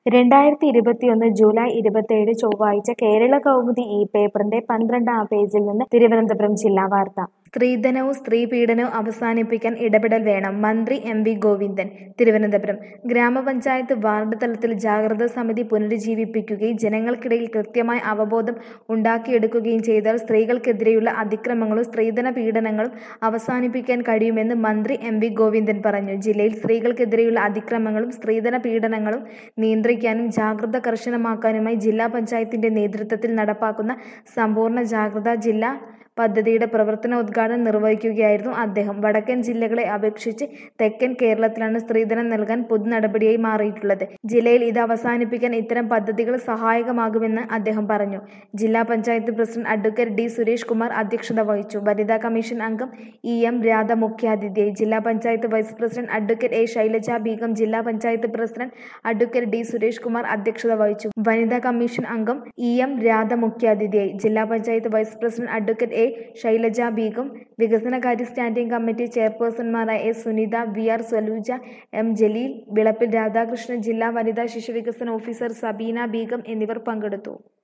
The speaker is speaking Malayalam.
രണ്ടായിരത്തി ഇരുപത്തിയൊന്ന് ജൂലൈ ഇരുപത്തിയേഴ് ചൊവ്വാഴ്ച കേരള കൗമുദി ഈ പേപ്പറിന്റെ പന്ത്രണ്ടാം പേജിൽ നിന്ന് തിരുവനന്തപുരം ജില്ലാ വാർത്ത സ്ത്രീധനവും സ്ത്രീപീഡനവും അവസാനിപ്പിക്കാൻ ഇടപെടൽ വേണം മന്ത്രി എം വി ഗോവിന്ദൻ തിരുവനന്തപുരം ഗ്രാമപഞ്ചായത്ത് വാർഡ് തലത്തിൽ ജാഗ്രതാ സമിതി പുനരുജ്ജീവിപ്പിക്കുകയും ജനങ്ങൾക്കിടയിൽ കൃത്യമായ അവബോധം ഉണ്ടാക്കിയെടുക്കുകയും ചെയ്താൽ സ്ത്രീകൾക്കെതിരെയുള്ള അതിക്രമങ്ങളും സ്ത്രീധന പീഡനങ്ങളും അവസാനിപ്പിക്കാൻ കഴിയുമെന്ന് മന്ത്രി എം വി ഗോവിന്ദൻ പറഞ്ഞു ജില്ലയിൽ സ്ത്രീകൾക്കെതിരെയുള്ള അതിക്രമങ്ങളും സ്ത്രീധന പീഡനങ്ങളും നിയന്ത്രിക്കാനും ജാഗ്രത കർശനമാക്കാനുമായി ജില്ലാ പഞ്ചായത്തിന്റെ നേതൃത്വത്തിൽ നടപ്പാക്കുന്ന സമ്പൂർണ്ണ ജാഗ്രതാ ജില്ലാ പദ്ധതിയുടെ പ്രവർത്തനോദ്ഘാടനം നിർവഹിക്കുകയായിരുന്നു അദ്ദേഹം വടക്കൻ ജില്ലകളെ അപേക്ഷിച്ച് തെക്കൻ കേരളത്തിലാണ് സ്ത്രീധനം നൽകാൻ പൊതു നടപടിയായി മാറിയിട്ടുള്ളത് ജില്ലയിൽ ഇത് അവസാനിപ്പിക്കാൻ ഇത്തരം പദ്ധതികൾ സഹായകമാകുമെന്ന് അദ്ദേഹം പറഞ്ഞു ജില്ലാ panchayat president advocate D Suresh Kumar അധ്യക്ഷത വഹിച്ചു വനിതാ കമ്മീഷൻ അംഗം ഇ എം രാധ മുഖ്യാതിഥിയായി ജില്ലാ panchayat vice president advocate A Shailaja Beegum ജില്ലാ panchayat president advocate D Suresh Kumar അധ്യക്ഷത വഹിച്ചു വനിതാ കമ്മീഷൻ അംഗം ഇ എം രാധ മുഖ്യാതിഥിയായി ജില്ലാ panchayat vice president advocate A Shailaja Beegum വികസനകാര്യ സ്റ്റാൻഡിംഗ് കമ്മിറ്റി ചെയർപേഴ്സൺമാരായ S Sunitha V R Swaluja M Jaleel Vilappil Radhakrishnan ജില്ലാ വനിതാ ശിശു വികസന ഓഫീസർ സബീന ബീഗം എന്നിവർ പങ്കെടുത്തു